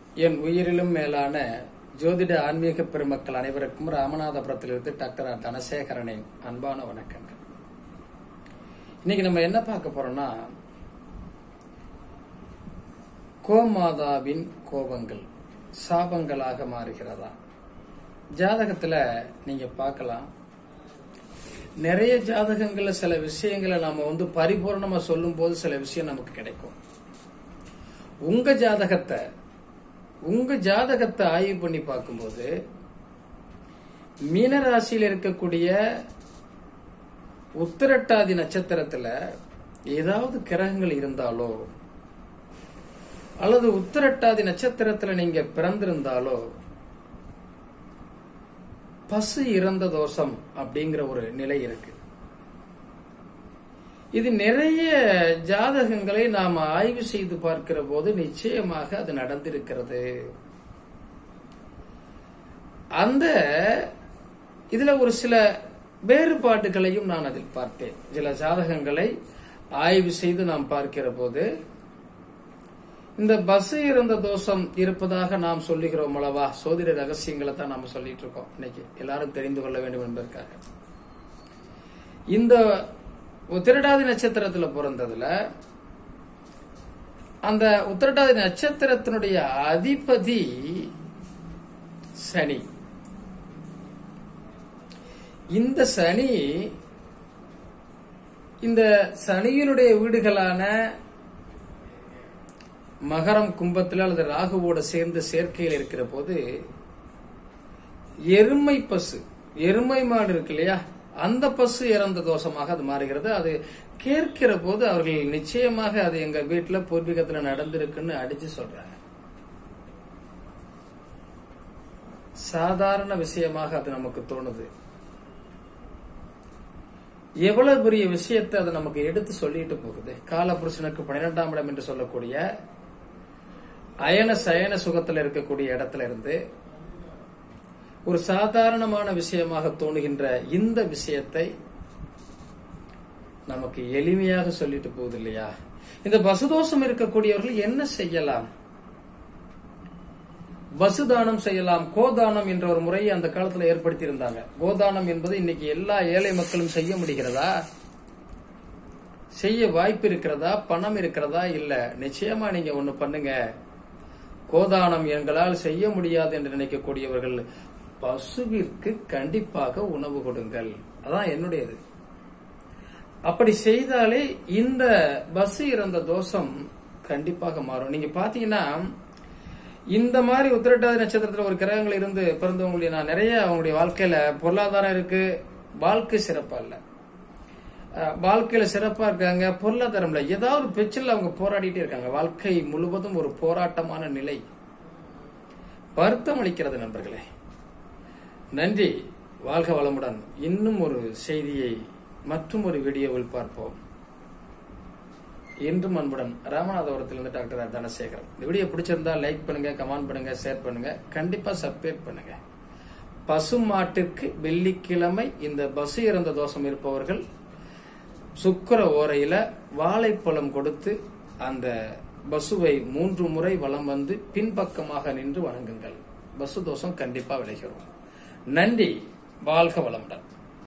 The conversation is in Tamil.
என் உயிரிலும் மேலான ஜோதிட ஆன்மீக பெருமக்கள் அனைவருக்கும் ராமநாதபுரத்திலிருந்து டாக்டர் ஆர் தனசேகரனின் அன்பான வணக்கங்கள் இன்னைக்கு நம்ம என்ன பார்க்க போறோம்னா கோமாதாவின் கோபங்கள் சாபங்களாக மாறுகிறதா ஜாதகத்துல நீங்க பார்க்கலாம் நிறைய ஜாதகங்கள்ல சில விஷயங்களை நாம வந்து பரிபூர்ணமா சொல்லும் போது சில விஷயம் நமக்கு கிடைக்கும் உங்க ஜாதகத்தை உங்க ஜாதகத்தை ஆய்வு பண்ணி பார்க்கும்போது மீனராசியில் இருக்கக்கூடிய உத்திரட்டாதி நட்சத்திரத்துல ஏதாவது கிரகங்கள் இருந்தாலோ அல்லது உத்திரட்டாதி நட்சத்திரத்துல நீங்க பிறந்திருந்தாலோ பசு இறந்த தோஷம் அப்படிங்கிற ஒரு நிலை இருக்கு இது நிறைய ஜாதகங்களை நாம் ஆய்வு செய்து பார்க்கிற போது நிச்சயமாக அது நடந்திருக்கிறது அந்த இதுல ஒரு சில வேறுபாடுகளையும் நான் அதில் பார்த்தேன் சில ஜாதகங்களை ஆய்வு செய்து நாம் பார்க்கிற போது இந்த பஸ் இறந்த தோஷம் இருப்பதாக நாம் சொல்லுகிறோம் அல்லவா சோதிட ரகசியங்களை தான் நாம சொல்லிட்டு இருக்கோம் இன்னைக்கு எல்லாரும் தெரிந்து கொள்ள வேண்டும் என்பதற்காக இந்த உத்திரட்டாதி நட்சத்திரத்துல பிறந்ததுல அந்த உத்திரட்டாதி நட்சத்திரத்தினுடைய அதிபதி சனி இந்த சனி இந்த சனியினுடைய வீடுகளான மகரம் கும்பத்தில் அல்லது ராகுவோட சேர்ந்து சேர்க்கையில் இருக்கிற போது எருமை பசு எருமை மாடு இருக்கு இல்லையா அந்த பசு இறந்த தோஷமாக அது மாறுகிறது அது கேட்கிற போது அவர்கள் நிச்சயமாக அது எங்க வீட்டுல பூர்வீகத்துல நடந்திருக்குன்னு அடிச்சு சொல்றாங்க சாதாரண விஷயமாக அது நமக்கு தோணுது எவ்வளவு பெரிய விஷயத்தை அது நமக்கு எடுத்து சொல்லிட்டு போகுது காலபுருஷனுக்கு பன்னிரெண்டாம் இடம் என்று சொல்லக்கூடிய அயன சயன சுகத்துல இருக்கக்கூடிய இடத்துல இருந்து ஒரு சாதாரணமான விஷயமாக தோணுகின்ற இந்த விஷயத்தை நமக்கு எளிமையாக சொல்லிட்டு போகுது இல்லையா இந்த பசுதோஷம் இருக்கக்கூடியவர்கள் என்ன செய்யலாம் பசுதானம் செய்யலாம் கோதானம் என்ற ஒரு முறையை அந்த காலத்துல ஏற்படுத்தி இருந்தாங்க கோதானம் என்பது இன்னைக்கு எல்லா ஏழை மக்களும் செய்ய முடிகிறதா செய்ய வாய்ப்பு இருக்கிறதா பணம் இருக்கிறதா இல்ல நிச்சயமா நீங்க ஒண்ணு பண்ணுங்க கோதானம் எங்களால் செய்ய முடியாது என்று நினைக்கக்கூடியவர்கள் பசுவிற்கு கண்டிப்பாக உணவு கொடுங்கள் அதான் என்னுடையது அப்படி செய்தாலே இந்த பஸ் இறந்த தோஷம் கண்டிப்பாக மாறும் நீங்க பாத்தீங்கன்னா இந்த மாதிரி உத்திரட்டாதி நட்சத்திரத்துல ஒரு கிரகங்கள் இருந்து பிறந்தவங்களுடைய நான் நிறைய அவங்களுடைய வாழ்க்கையில பொருளாதாரம் இருக்கு வாழ்க்கை சிறப்பா இல்ல வாழ்க்கையில சிறப்பா இருக்காங்க பொருளாதாரம் இல்ல ஏதாவது பிரச்சனை அவங்க போராடிட்டே இருக்காங்க வாழ்க்கை முழுவதும் ஒரு போராட்டமான நிலை வருத்தம் அளிக்கிறது நண்பர்களே நன்றி வாழ்க வளமுடன் இன்னும் ஒரு செய்தியை மற்றும் ஒரு வீடியோவில் பார்ப்போம் என்றும் அன்புடன் ராமநாதபுரத்திலிருந்து டாக்டர் தனசேகரன் இந்த வீடியோ பிடிச்சிருந்தா லைக் பண்ணுங்க கமெண்ட் பண்ணுங்க ஷேர் பண்ணுங்க கண்டிப்பா சப்ஸ்கிரைப் பண்ணுங்க பசு மாட்டிற்கு வெள்ளிக்கிழமை இந்த பசு இறந்த தோஷம் இருப்பவர்கள் சுக்கர ஓரையில வாழைப்பழம் கொடுத்து அந்த பசுவை மூன்று முறை வலம் வந்து பின்பக்கமாக நின்று வணங்குங்கள் பசு தோஷம் கண்டிப்பா விளைகிறோம் நன்றி வாழ்க வளமுடன்